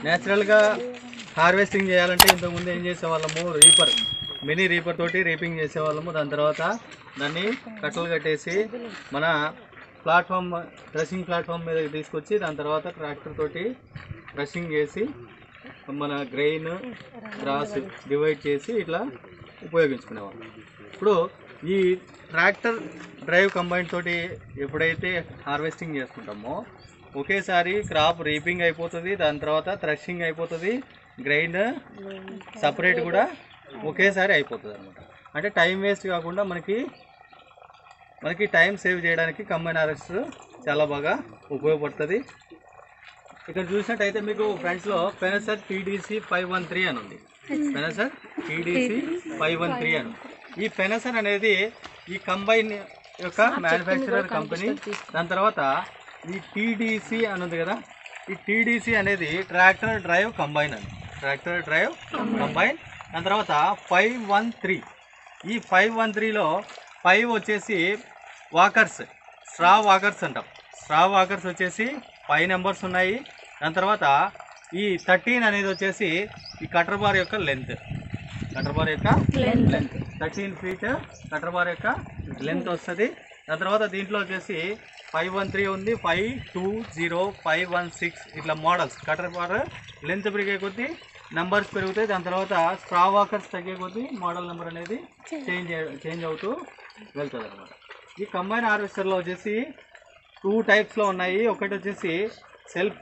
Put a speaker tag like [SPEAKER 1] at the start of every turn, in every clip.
[SPEAKER 1] న్యాచురల్గా హార్వెస్టింగ్ చేయాలంటే ఇంతకుముందు ఏం చేసేవాళ్ళము రీపర్ మినీ రీపర్ తోటి రీపింగ్ చేసేవాళ్ళము దాని తర్వాత దాన్ని కట్టలు కట్టేసి మన ప్లాట్ఫామ్ డ్రెస్సింగ్ ప్లాట్ఫామ్ మీద తీసుకొచ్చి దాని తర్వాత ట్రాక్టర్ తోటి డ్రెస్సింగ్ చేసి మన గ్రెయిన్ గ్రాస్ డివైడ్ చేసి ఇట్లా ఉపయోగించుకునేవాళ్ళం ఇప్పుడు ఈ ట్రాక్టర్ డ్రైవ్ కంబైన్ తోటి ఎప్పుడైతే హార్వెస్టింగ్ చేసుకుంటామో ఒకేసారి క్రాప్ రీపింగ్ అయిపోతుంది దాని తర్వాత థ్రెషింగ్ అయిపోతుంది గ్రైండ్ సపరేట్ కూడా ఒకేసారి అయిపోతుంది అనమాట అంటే టైం వేస్ట్ కాకుండా మనకి మనకి టైం సేవ్ చేయడానికి కంబైన్ హార్వెస్టర్ చాలా బాగా ఉపయోగపడుతుంది ఇక్కడ చూసినట్టయితే మీకు ఫ్రంట్స్లో పెనసర్ టీడీసీ ఫైవ్ వన్ త్రీ అని ఉంది పెనసర్ టీడీసీ ఫైవ్ వన్ త్రీ అని ఈ పెనసర్ అనేది ఈ కంబైన్ యొక్క మ్యానుఫ్యాక్చరర్ కంపెనీ దాని తర్వాత ఈ టీడీసీ అని ఉంది కదా ఈ టీడీసీ అనేది ట్రాక్టర్ డ్రైవ్ కంబైన్ అని ట్రాక్టర్ డ్రైవ్ కంబైన్ దాని తర్వాత ఫైవ్ వన్ త్రీ ఈ ఫైవ్ వన్ త్రీలో ఫైవ్ వచ్చేసి వాకర్స్ స్ట్రా వాకర్స్ అంటాం స్ట్రా వాకర్స్ వచ్చేసి ఫైవ్ నెంబర్స్ ఉన్నాయి దాని తర్వాత ఈ థర్టీన్ అనేది వచ్చేసి ఈ కటర్ బార్ యొక్క లెంత్ కటర్ బార్ యొక్క length thirteen feet cutter bar యొక్క లెంత్ వస్తుంది దాని తర్వాత దీంట్లో వచ్చేసి ఫైవ్ వన్ త్రీ ఉంది five two zero five one six ఇట్లా మోడల్స్ కటర్ బార్ లెంత్ పెరిగే కొద్దీ నంబర్స్ పెరుగుతాయి దాని తర్వాత స్ట్రా వాకర్స్ తగ్గే కొద్దీ మోడల్ నెంబర్ అనేది చేంజ్ చేంజ్ అవుతూ వెళ్తుంది అనమాట ఈ కంబైన్ హార్వెస్టర్లో వచ్చేసి టూ టైప్స్లో ఉన్నాయి ఒకటి వచ్చేసి self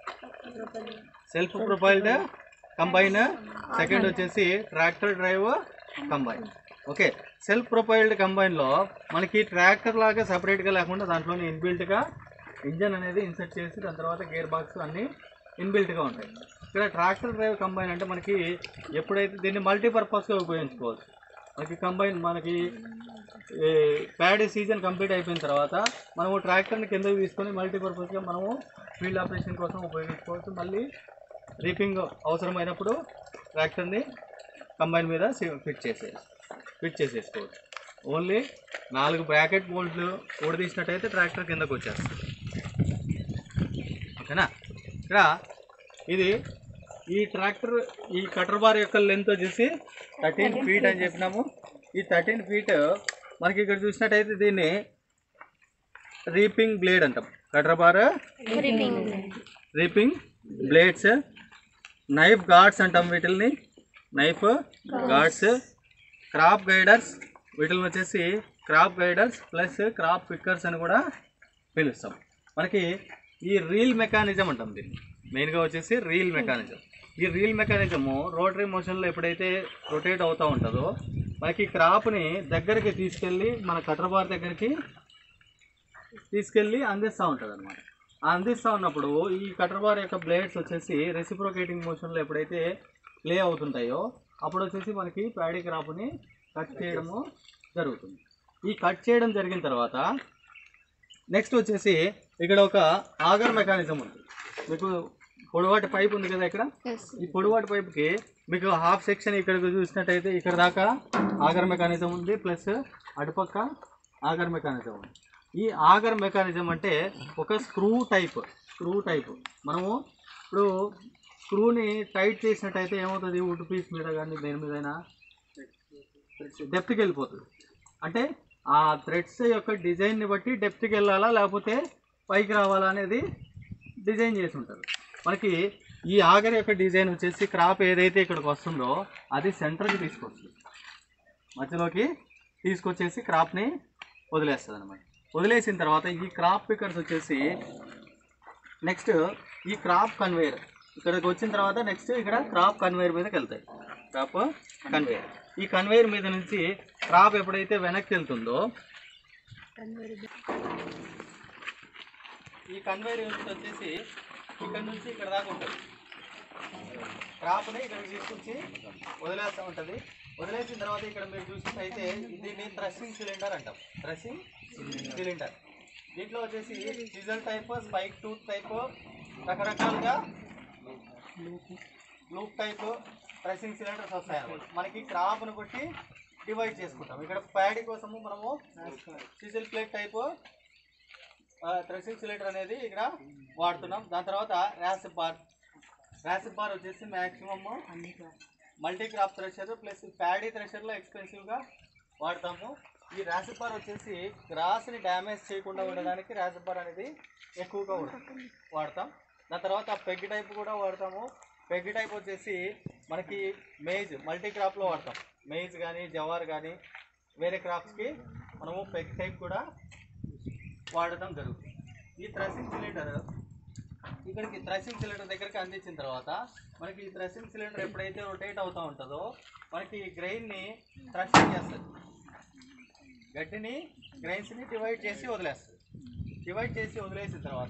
[SPEAKER 1] self profiled combine second వచ్చేసి tractor drive combine okay self profiled కంబైన్లో మనకి ట్రాక్టర్ లాగా సపరేట్గా లేకుండా దాంట్లోనే ఇన్బిల్ట్గా ఇంజన్ అనేది ఇన్సర్ట్ చేసి దాని తర్వాత గేర్ బాక్స్ అన్నీ ఇన్బిల్ట్గా ఉంటాయి ఇక్కడ ట్రాక్టర్ డ్రైవ్ కంబైన్ అంటే మనకి ఎప్పుడైతే దీన్ని మల్టీపర్పస్గా ఉపయోగించుకోవచ్చు మనకి కంబైన్ మనకి ఈ ప్యాడీ సీజన్ కంప్లీట్ అయిపోయిన తర్వాత మనము ట్రాక్టర్ని కిందకి తీసుకొని మల్టీపర్పస్గా మనము ఫీల్డ్ ఆపరేషన్ కోసం ఉపయోగించుకోవచ్చు మళ్ళీ రీపింగ్ అవసరమైనప్పుడు ట్రాక్టర్ని కంబైన్ మీద ఫిట్ చేసే ఫిట్ చేసేసుకోవచ్చు ఓన్లీ నాలుగు బ్రాకెట్ బోల్ట్లు ఊడదీసినట్టయితే ట్రాక్టర్ కిందకు వచ్చేస్తుంది ఓకేనా ఇక్కడ ఇది ఈ ట్రాక్టర్ ఈ కటర్ బార్ యొక్క లెంత్ వచ్చేసి థర్టీన్ ఫీట్ అని చెప్పినాము ఈ థర్టీన్ ఫీట్ మనకి ఇక్కడ చూసినట్టయితే దీన్ని రీపింగ్ బ్లేడ్ అంటాం cutter bar reaping blades knife guards అంటాం వీటిల్ని నైఫ్ గార్డ్స్ క్రాప్ గైడర్స్ వీటిని వచ్చేసి crop guiders plus crop pickers అని కూడా పిలుస్తాం మనకి ఈ రీల్ మెకానిజం అంటాం దీన్ని మెయిన్గా వచ్చేసి రీల్ మెకానిజం ఈ రీల్ మెకానిజము రోటరీ మోషన్లో ఎప్పుడైతే రొటేట్ అవుతూ ఉంటుందో మనకి క్రాప్ని దగ్గరికి తీసుకెళ్ళి మన కటర్ బార్ దగ్గరికి తీసుకెళ్ళి అందిస్తూ ఉంటుంది అనమాట అందిస్తూ ఉన్నప్పుడు ఈ కటర్ బార్ యొక్క బ్లేడ్స్ వచ్చేసి రెసిప్రోకేటింగ్ మోషన్లో ఎప్పుడైతే ప్లే అవుతుంటాయో అప్పుడు వచ్చేసి మనకి ప్యాడీ క్రాప్ని కట్ చేయడము జరుగుతుంది ఈ కట్ చేయడం జరిగిన తర్వాత నెక్స్ట్ వచ్చేసి ఇక్కడ ఒక ఆగర్ మెకానిజం ఉంది మీకు పొడవాటి పైప్ ఉంది కదా ఇక్కడ ఈ పొడవాటి పైప్కి మీకు హాఫ్ సెక్షన్ ఇక్కడ చూసినట్టయితే ఇక్కడ దాకా ఆగర్ మెకానిజం ఉంది ప్లస్ అటుపక్క ఆగర్ మెకానిజం ఉంది ఈ ఆగర్ మెకానిజం అంటే ఒక స్క్రూ టైప్ స్క్రూ టైప్ మనము ఇప్పుడు స్క్రూని టైట్ చేసినట్టయితే ఏమవుతుంది వుడ్ పీస్ మీద కానీ దేని మీదైనా డెప్త్కి వెళ్ళిపోతుంది అంటే ఆ థ్రెడ్స్ యొక్క డిజైన్ని బట్టి డెప్త్కి వెళ్ళాలా లేకపోతే పైకి రావాలా అనేది డిజైన్ చేసి ఉంటారు మనకి ఈ ఆగర్ యొక్క డిజైన్ వచ్చేసి క్రాప్ ఏదైతే ఇక్కడికి వస్తుందో అది సెంటర్కి తీసుకొస్తుంది మధ్యలోకి తీసుకొచ్చేసి క్రాప్ని వదిలేస్తుంది అనమాట వదిలేసిన తర్వాత ఈ క్రాప్ పికర్స్ వచ్చేసి నెక్స్ట్ ఈ క్రాప్ కన్వేయర్ ఇక్కడికి వచ్చిన తర్వాత నెక్స్ట్ ఇక్కడ క్రాప్ కన్వేయర్ మీదకి వెళ్తాయి క్రాప్ కన్వేయర్ ఈ కన్వేయర్ మీద నుంచి క్రాప్ ఎప్పుడైతే వెనక్కి వెళ్తుందో ఈ కన్వేయర్ యూనిట్ వచ్చేసి ఇక్కడ నుంచి ఇక్కడ దాకా ఉంటుంది క్రాప్ని ఇక్కడికి తీసుకొచ్చి వదిలేస్తూ ఉంటుంది వదిలేసిన తర్వాత ఇక్కడ మీరు చూసినట్టయితే దీన్ని థ్రషింగ్ సిలిండర్ అంటాం థ్రషింగ్ సిలిండర్ దీంట్లో వచ్చేసి సిజల్ టైప్ స్పైక్ టూత్ టైప్ రకరకాలుగా లూప్ టైప్ థ్రెషింగ్ సిలిండర్స్ వస్తాయి అన్నమాట మనకి క్రాప్ను బట్టి డివైడ్ చేసుకుంటాం ఇక్కడ ప్యాడీ కోసము మనము సిజిల్ ప్లేట్ టైప్ థ్రెషింగ్ సిలిండర్ అనేది ఇక్కడ వాడుతున్నాం దాని తర్వాత ర్యాస్ బార్ ర్యాసిడ్ బార్ వచ్చేసి maximum multi crop thresher plus paddy థ్రెషర్లో ఎక్స్పెన్సివ్గా వాడతాము ఈ ర్యాసిడ్ బార్ వచ్చేసి గ్రాస్ని డ్యామేజ్ చేయకుండా ఉండడానికి ర్యాసిడ్ బార్ అనేది ఎక్కువగా వాడ- వాడతాం దాని తర్వాత పెగ్ టైప్ కూడా వాడతాము పెగ్ టైప్ వచ్చేసి మనకి మేజ్ మల్టీ క్రాప్లో వాడతాం మేజ్ కానీ జవార్ కానీ వేరే క్రాప్స్కి మనము పెగ్ టైప్ కూడా వాడటం జరుగుతుంది ఈ థ్రెసింగ్ సిలిండర్ ఇక్కడికి థ్రెసింగ్ సిలిండర్ దగ్గరికి అందించిన తర్వాత మనకి ఈ థ్రెసింగ్ సిలిండర్ ఎప్పుడైతే రొటేట్ అవుతూ ఉంటుందో మనకి గ్రెయిన్ని థ్రెషింగ్ చేస్తుంది గడ్డిని గ్రెయిన్స్ని డివైడ్ చేసి వదిలేస్తుంది డివైడ్ చేసి వదిలేసిన తర్వాత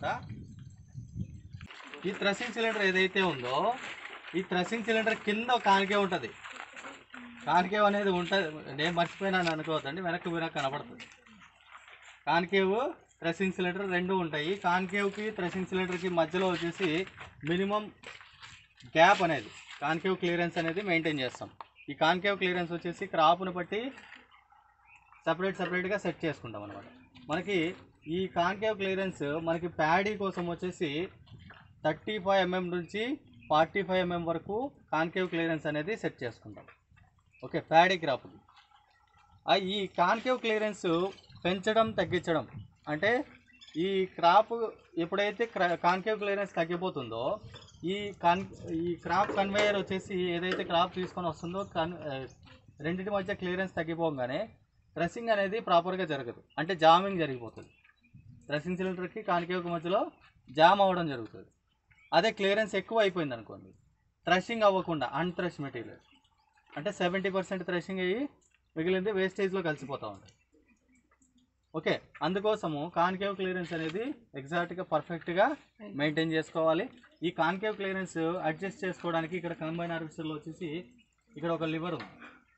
[SPEAKER 1] ఈ థ్రెసింగ్ సిలిండర్ ఏదైతే ఉందో ఈ థ్రెసింగ్ సిలిండర్ కింద ఒక కానికే ఉంటుంది కానికేవ్ అనేది ఉంటుంది నేను మర్చిపోయినాను అనుకోవద్దండి వెనక్కి వెనక్కి కనపడుతుంది కాన్కేవ్ థ్రెసింగ్ సిలిండర్ రెండు ఉంటాయి కాన్కేవ్కి థ్రెసింగ్ సిలిండర్కి మధ్యలో వచ్చేసి మినిమం గ్యాప్ అనేది కాన్కేవ్ క్లియరెన్స్ అనేది మెయింటైన్ చేస్తాం ఈ కాన్కేవ్ క్లియరెన్స్ వచ్చేసి క్రాప్ను బట్టి సపరేట్ సపరేట్గా సెట్ చేసుకుంటాం అనమాట మనకి ఈ కాన్కేవ్ క్లియరెన్స్ మనకి ప్యాడీ కోసం వచ్చేసి థర్టీ ఫైవ్ ఎంఎం నుంచి ఫార్టీ ఫైవ్ ఎంఎం వరకు కాన్కేవ్ క్లియరెన్స్ అనేది సెట్ చేసుకుంటాం ఓకే ప్యాడీ క్రాప్కి ఆ ఈ కాన్కేవ్ క్లియరెన్స్ పెంచడం తగ్గించడం అంటే ఈ క్రాప్ ఎప్పుడైతే క్రా- కాన్కేవ్ క్లియరెన్స్ తగ్గిపోతుందో ఈ కాన్ ఈ క్రాప్ కన్వేయర్ వచ్చేసి ఏదైతే క్రాప్ తీసుకొని వస్తుందో కన్ ఆ, రెండింటి మధ్య క్లియరెన్స్ తగ్గిపోగానే డ్రెస్సింగ్ అనేది ప్రాపర్గా జరగదు అంటే జామింగ్ జరిగిపోతుంది డ్రెస్సింగ్ సిలిండర్కి కాన్కేవ్కి మధ్యలో జామ్ అవ్వడం జరుగుతుంది అదే క్లియరెన్స్ ఎక్కువ అయిపోయింది అనుకోండి థ్రెషింగ్ అవ్వకుండా అన్థ్రెష్ మెటీరియల్ అంటే సెవెంటీ పర్సెంట్ థ్రెషింగ్ అయ్యి మిగిలింది వేస్టేజ్లో కలిసిపోతూ ఉంటుంది ఓకే అందుకోసము కాన్కేవ్ క్లియరెన్స్ అనేది ఎగ్జాక్ట్గా పర్ఫెక్ట్గా మెయింటైన్ చేసుకోవాలి ఈ కాన్కేవ్ క్లియరెన్స్ అడ్జస్ట్ చేసుకోవడానికి ఇక్కడ కంబైన్ హార్వెస్టర్లో వచ్చేసి ఇక్కడ ఒక లివర్ ఉంది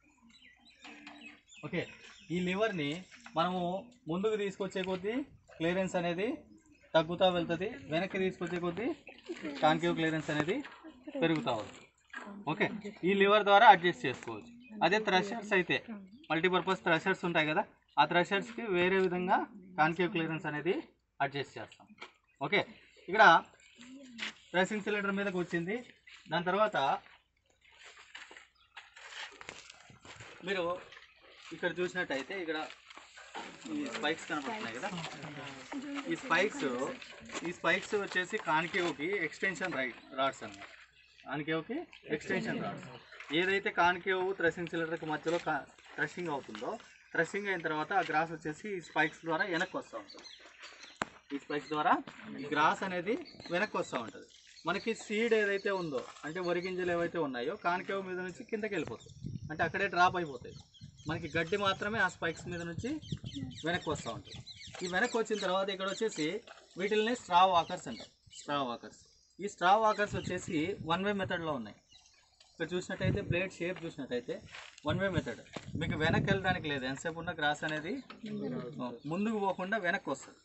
[SPEAKER 1] ఓకే ఈ లివర్ని మనము ముందుకు తీసుకొచ్చే కొద్దీ క్లియరెన్స్ అనేది తగ్గుతూ వెళ్తుంది వెనక్కి తీసుకొచ్చే కొద్దీ కాన్కేవ్ క్లియరెన్స్ అనేది పెరుగుతూ ఉంది ఓకే ఈ లివర్ ద్వారా అడ్జస్ట్ చేసుకోవచ్చు అదే థ్రెషర్స్ అయితే మల్టీపర్పస్ థ్రెషర్స్ ఉంటాయి కదా ఆ థ్రెషర్స్కి వేరే విధంగా కాన్కేవ్ క్లియరెన్స్ అనేది అడ్జస్ట్ చేస్తాం ఓకే ఇక్కడ డ్రెస్సింగ్ సిలిండర్ మీదకి వచ్చింది దాని తర్వాత మీరు ఇక్కడ చూసినట్టయితే ఇక్కడ ఈ స్పైక్స్ కనపడుతున్నాయి కదా ఈ స్పైక్స్ ఈ స్పైక్స్ వచ్చేసి కాన్కేవ్కి ఎక్స్టెన్షన్ రైట్ రాడ్స్ అన్నమాట కాన్కేవ్కి ఎక్స్టెన్షన్ రాడ్స్ ఏదైతే కాన్కేవ్ థ్రెషింగ్ సిలిండర్కి మధ్యలో థ్రెషింగ్ అవుతుందో థ్రెషింగ్ అయిన తర్వాత ఆ గ్రాస్ వచ్చేసి ఈ స్పైక్స్ ద్వారా వెనక్కి వస్తూ ఉంటుంది ఈ స్పైక్స్ ద్వారా ఈ గ్రాస్ అనేది వెనక్కి వస్తూ ఉంటుంది మనకి సీడ్ ఏదైతే ఉందో అంటే వరి గింజలు ఏవైతే ఉన్నాయో కాన్కేవ్ మీద నుంచి కిందకి వెళ్ళిపోతాయి అంటే అక్కడే డ్రాప్ అయిపోతాయి మనకి గడ్డి మాత్రమే ఆ స్పైక్స్ మీద నుంచి వెనక్కి వస్తూ ఉంటుంది ఈ వెనక్కి వచ్చిన తర్వాత ఇక్కడ వచ్చేసి వీటిల్ని స్ట్రా వాకర్స్ అంటారు స్ట్రా వాకర్స్ ఈ స్ట్రా వాకర్స్ వచ్చేసి వన్ వే మెథడ్లో ఉన్నాయి ఇక్కడ చూసినట్టయితే బ్లేడ్ షేప్ చూసినట్టయితే వన్ వే మెథడ్ మీకు వెనక్కి వెళ్ళడానికి లేదు ఎంతసేపు ఉన్న గ్రాస్ అనేది ముందుకు పోకుండా వెనక్కి వస్తుంది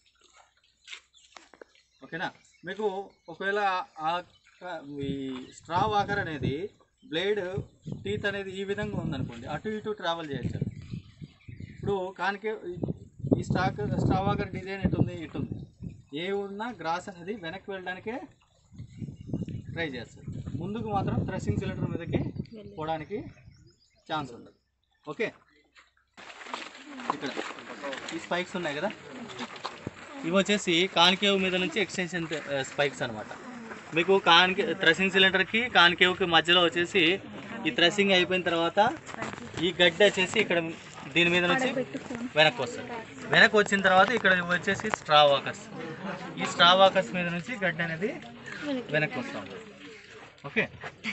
[SPEAKER 1] ఓకేనా మీకు ఒకవేళ ఆ క- ఈ స్ట్రా వాకర్ అనేది బ్లేడ్ టీత్ అనేది ఈ విధంగా ఉందనుకోండి అటు ఇటు ట్రావెల్ చేయొచ్చు ఇప్పుడు కానికే ఈ స్టాక్ స్ట్రా వాకర్ డిజైన్ ఎటు ఉంది ఇటు ఉంది ఏ ఉన్నా గ్రాస్ అనేది వెనక్కి వెళ్ళడానికే ట్రై చేస్తారు ముందుకు మాత్రం థ్రెషింగ్ సిలిండర్ మీదకి పోవడానికి ఛాన్స్ ఉండదు ఓకే ఇక్కడ ఈ స్పైక్స్ ఉన్నాయి కదా ఇవి వచ్చేసి కాన్కేవ్ మీద నుంచి ఎక్స్టెన్షన్ స్పైక్స్ అనమాట మీకు కాన్కే థ్రెషింగ్ సిలిండర్కి కాన్కేవ్కి మధ్యలో వచ్చేసి ఈ థ్రెషింగ్ అయిపోయిన తర్వాత ఈ గడ్డి వచ్చేసి ఇక్కడ దీని మీద నుంచి వెనక్కి వస్తుంది వెనక్కి వచ్చిన తర్వాత ఇక్కడ ఇవి వచ్చేసి స్ట్రా వాకర్స్ ఈ స్ట్రా వాకర్స్ మీద నుంచి గడ్డి అనేది వెనక్కి వస్తూ ఉంటుంది ఓకే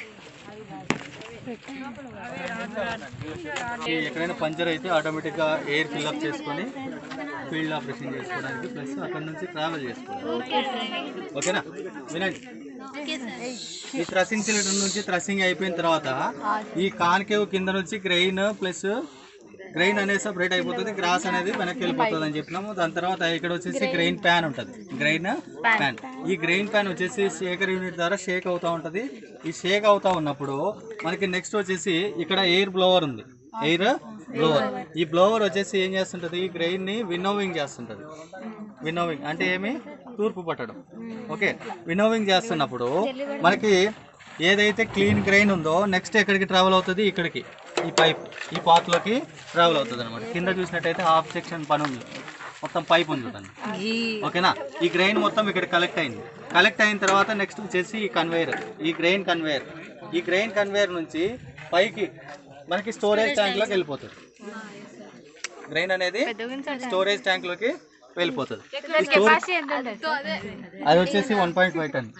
[SPEAKER 1] ఈ ఎక్కడైనా పంచర్ అయితే ఆటోమేటిక్గా ఎయిర్ ఫిల్అప్ చేసుకొని ఫీల్డ్ ఆపరేషన్ చేసుకోవడానికి ప్లస్ అక్కడ నుంచి ట్రావెల్ చేసుకోవడానికి ఓకేనా వినండి ఈ థ్రసింగ్ సిలిండర్ నుంచి థ్రసింగ్ అయిపోయిన తర్వాత ఈ కాన్కేవ్ కింద నుంచి గ్రెయిన్ ప్లస్ గ్రెయిన్ అనేది సపరేట్ అయిపోతుంది గ్రాస్ అనేది వెనక్కి వెళ్ళిపోతుంది అని చెప్పినాము దాని తర్వాత ఇక్కడ వచ్చేసి గ్రెయిన్ ప్యాన్ ఉంటుంది గ్రెయిన్ ప్యాన్ ఈ గ్రెయిన్ ప్యాన్ వచ్చేసి షేకర్ యూనిట్ ద్వారా షేక్ అవుతా ఉంటుంది ఈ షేక్ అవుతా ఉన్నప్పుడు మనకి నెక్స్ట్ వచ్చేసి ఇక్కడ ఎయిర్ బ్లోవర్ ఉంది ఎయిర్ బ్లోవర్ ఈ బ్లోవర్ వచ్చేసి ఏం చేస్తుంటది ఈ గ్రెయిన్ ని విన్నోవింగ్ చేస్తుంటది విన్నోవింగ్ అంటే ఏమి తూర్పు పట్టడం ఓకే విన్నోవింగ్ చేస్తున్నప్పుడు మనకి ఏదైతే క్లీన్ గ్రెయిన్ ఉందో నెక్స్ట్ ఎక్కడికి ట్రావెల్ అవుతుంది ఇక్కడికి ఈ పైప్ ఈ పాత్లోకి ట్రావెల్ అవుతుంది అనమాట కింద చూసినట్టయితే హాఫ్ సెక్షన్ పని ఉంది మొత్తం పైప్ ఉంది దాన్ని ఓకేనా ఈ గ్రెయిన్ మొత్తం ఇక్కడ కలెక్ట్ అయింది కలెక్ట్ అయిన తర్వాత నెక్స్ట్ వచ్చేసి ఈ కన్వేయర్ ఈ గ్రెయిన్ కన్వేయర్ ఈ గ్రెయిన్ కన్వేయర్ నుంచి పైకి మనకి స్టోరేజ్ ట్యాంక్లోకి వెళ్ళిపోతుంది గ్రెయిన్ అనేది స్టోరేజ్ ట్యాంక్లోకి వెళ్ళిపోతుంది ఈ స్టోరేజ్ అది వచ్చేసి one point five ton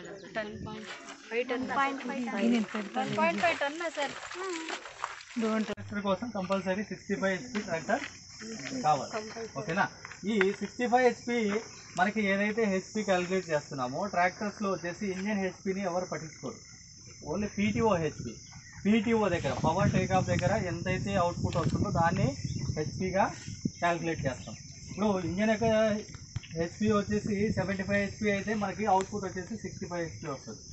[SPEAKER 1] tractor కోసం compulsory sixty five HP tractor కావాలి ఓకేనా ఈ సిక్స్టీ ఫైవ్ హెచ్పి మనకి ఏదైతే హెచ్పి క్యాలిక్యులేట్ చేస్తున్నామో ట్రాక్టర్స్లో వచ్చేసి ఇంజన్ హెచ్పిని ఎవరు పట్టించుకోరు ఓన్లీ పీటీఓ హెచ్పి పీటీఓ దగ్గర పవర్ టేకాఫ్ దగ్గర ఎంతైతే అవుట్పుట్ వస్తుందో దాన్ని హెచ్పిగా క్యాలిక్యులేట్ చేస్తాం ఇప్పుడు ఇంజన్ యొక్క హెచ్పి వచ్చేసి సెవెంటీ ఫైవ్ హెచ్పి అయితే మనకి అవుట్పుట్ వచ్చేసి సిక్స్టీ ఫైవ్ హెచ్పి వస్తుంది